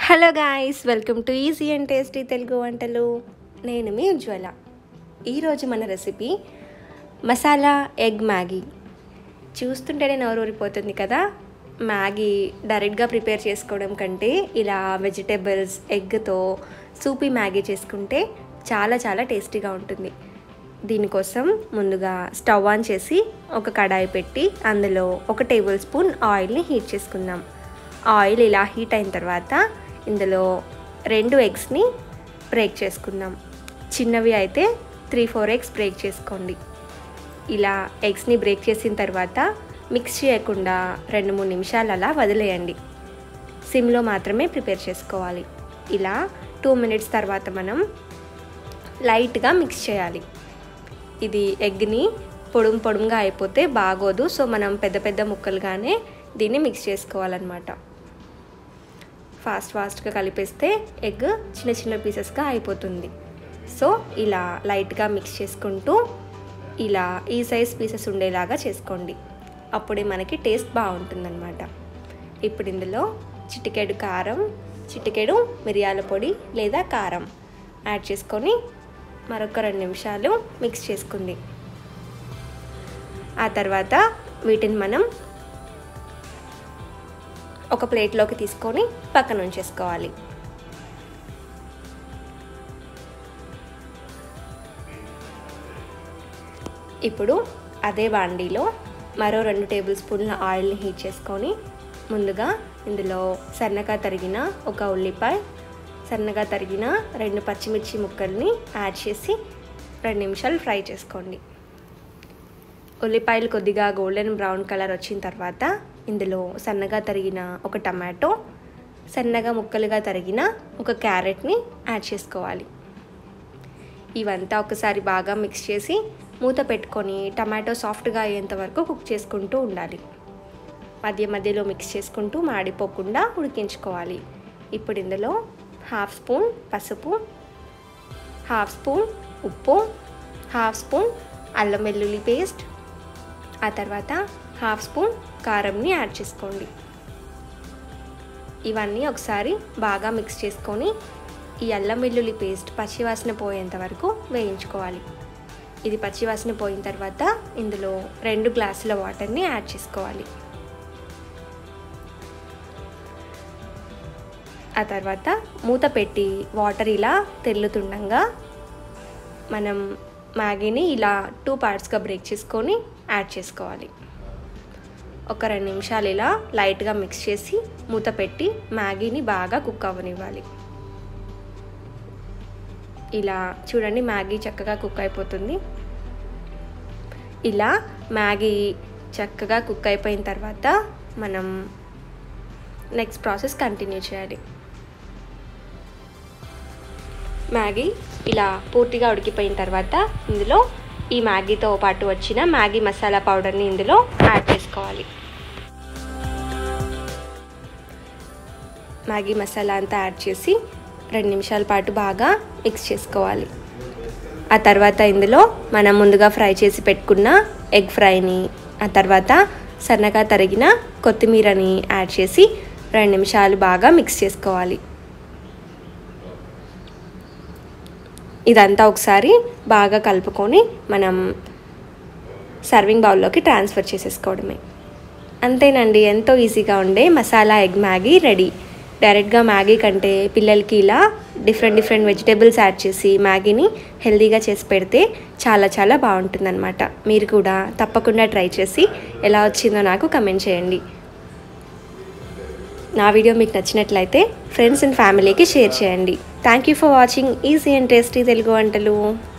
hello guys welcome to easy and tasty Telugu వంటలు నేను మీ ఉజ్వల ఈరోజు మన రెసిపీ మసాలా ఎగ్ మ్యాగీ చూస్తుంటేనే నోరు ఊరిపోతుంది కదా మ్యాగీ డైరెక్ట్గా ప్రిపేర్ చేసుకోవడం కంటే ఇలా వెజిటేబుల్స్ ఎగ్తో సూపీ మ్యాగీ చేసుకుంటే చాలా చాలా టేస్టీగా ఉంటుంది దీనికోసం ముందుగా స్టవ్ ఆన్ చేసి ఒక కడాయి పెట్టి అందులో ఒక టేబుల్ స్పూన్ ఆయిల్ని హీట్ చేసుకుందాం ఆయిల్ ఇలా హీట్ అయిన తర్వాత ఇందులో రెండు ఎగ్స్ని బ్రేక్ చేసుకుందాం చిన్నవి అయితే త్రీ ఫోర్ ఎగ్స్ బ్రేక్ చేసుకోండి ఇలా ఎగ్స్ని బ్రేక్ చేసిన తర్వాత మిక్స్ చేయకుండా రెండు మూడు నిమిషాలు అలా వదిలేయండి సిమ్లో మాత్రమే ప్రిపేర్ చేసుకోవాలి ఇలా టూ మినిట్స్ తర్వాత మనం లైట్గా మిక్స్ చేయాలి ఇది ఎగ్ని పొడుము పొడుముగా అయిపోతే బాగోదు సో మనం పెద్ద పెద్ద ముక్కలుగానే దీన్ని మిక్స్ చేసుకోవాలన్నమాట ఫాస్ట్ ఫాస్ట్గా కలిపేస్తే ఎగ్ చిన్న చిన్న పీసెస్గా అయిపోతుంది సో ఇలా లైట్గా మిక్స్ చేసుకుంటూ ఇలా ఈ సైజ్ పీసెస్ ఉండేలాగా చేసుకోండి అప్పుడే మనకి టేస్ట్ బాగుంటుందన్నమాట ఇప్పుడు ఇందులో చిటికెడు కారం చిటికెడు మిరియాల పొడి లేదా కారం యాడ్ చేసుకొని మరొక రెండు నిమిషాలు మిక్స్ చేసుకుంది ఆ తర్వాత వీటిని మనం ఒక ప్లేట్లోకి తీసుకొని పక్కన ఉంచేసుకోవాలి ఇప్పుడు అదే బాండీలో మరో రెండు టేబుల్ స్పూన్ల ఆయిల్ని హీట్ చేసుకొని ముందుగా ఇందులో సన్నగా తరిగిన ఒక ఉల్లిపాయ సన్నగా తరిగిన రెండు పచ్చిమిర్చి ముక్కల్ని యాడ్ చేసి రెండు నిమిషాలు ఫ్రై చేసుకోండి ఉల్లిపాయలు కొద్దిగా గోల్డెన్ బ్రౌన్ కలర్ వచ్చిన తర్వాత ఇందులో సన్నగా తరిగిన ఒక టమాటో సన్నగా ముక్కలుగా తరిగిన ఒక క్యారెట్ని యాడ్ చేసుకోవాలి ఇవంతా ఒకసారి బాగా మిక్స్ చేసి మూత పెట్టుకొని టమాటో సాఫ్ట్గా అయ్యేంత వరకు కుక్ చేసుకుంటూ ఉండాలి మధ్య మధ్యలో మిక్స్ చేసుకుంటూ మాడిపోకుండా ఉడికించుకోవాలి ఇప్పుడు ఇందులో హాఫ్ స్పూన్ పసుపు హాఫ్ స్పూన్ ఉప్పు హాఫ్ స్పూన్ అల్లం వెల్లుల్లి పేస్ట్ ఆ తర్వాత హాఫ్ స్పూన్ కారంని యాడ్ చేసుకోండి ఇవన్నీ ఒకసారి బాగా మిక్స్ చేసుకొని ఈ అల్లం వెల్లుల్లి పేస్ట్ పచ్చివాసన పోయేంత వరకు వేయించుకోవాలి ఇది పచ్చివాసన పోయిన తర్వాత ఇందులో రెండు గ్లాసుల వాటర్ని యాడ్ చేసుకోవాలి ఆ తర్వాత మూత పెట్టి వాటర్ ఇలా తెల్లుతుండగా మనం మ్యాగీని ఇలా టూ పార్ట్స్గా బ్రేక్ చేసుకొని యాడ్ చేసుకోవాలి ఒక రెండు నిమిషాలు ఇలా లైట్గా మిక్స్ చేసి మూత పెట్టి మ్యాగీని బాగా కుక్ అవ్వనివ్వాలి ఇలా చూడండి మ్యాగీ చక్కగా కుక్ అయిపోతుంది ఇలా మ్యాగీ చక్కగా కుక్ అయిపోయిన తర్వాత మనం నెక్స్ట్ ప్రాసెస్ కంటిన్యూ చేయాలి మ్యాగీ ఇలా పూర్తిగా ఉడికిపోయిన తర్వాత ఇందులో ఈ మ్యాగీతో పాటు వచ్చిన మ్యాగీ మసాలా పౌడర్ని ఇందులో యాడ్ చేసుకోవాలి మ్యాగీ మసాలా అంతా యాడ్ చేసి రెండు నిమిషాల పాటు బాగా మిక్స్ చేసుకోవాలి ఆ తర్వాత ఇందులో మనం ముందుగా ఫ్రై చేసి పెట్టుకున్న ఎగ్ ఫ్రైని ఆ తర్వాత సన్నగా తరిగిన కొత్తిమీరని యాడ్ చేసి రెండు నిమిషాలు బాగా మిక్స్ చేసుకోవాలి ఇదంతా ఒకసారి బాగా కలుపుకొని మనం సర్వింగ్ బౌల్లోకి ట్రాన్స్ఫర్ చేసేసుకోవడమే అంతేనండి ఎంతో ఈజీగా ఉండే మసాలా ఎగ్ మ్యాగీ రెడీ డైరెక్ట్గా మ్యాగీ కంటే పిల్లలకి ఇలా డిఫరెంట్ డిఫరెంట్ వెజిటేబుల్స్ యాడ్ చేసి మ్యాగీని హెల్తీగా చేసి పెడితే చాలా చాలా బాగుంటుందన్నమాట మీరు కూడా తప్పకుండా ట్రై చేసి ఎలా వచ్చిందో నాకు కమెంట్ చేయండి నా వీడియో మీకు నచ్చినట్లయితే ఫ్రెండ్స్ అండ్ ఫ్యామిలీకి షేర్ చేయండి thank you for watching easy and tasty Telugu వంటలు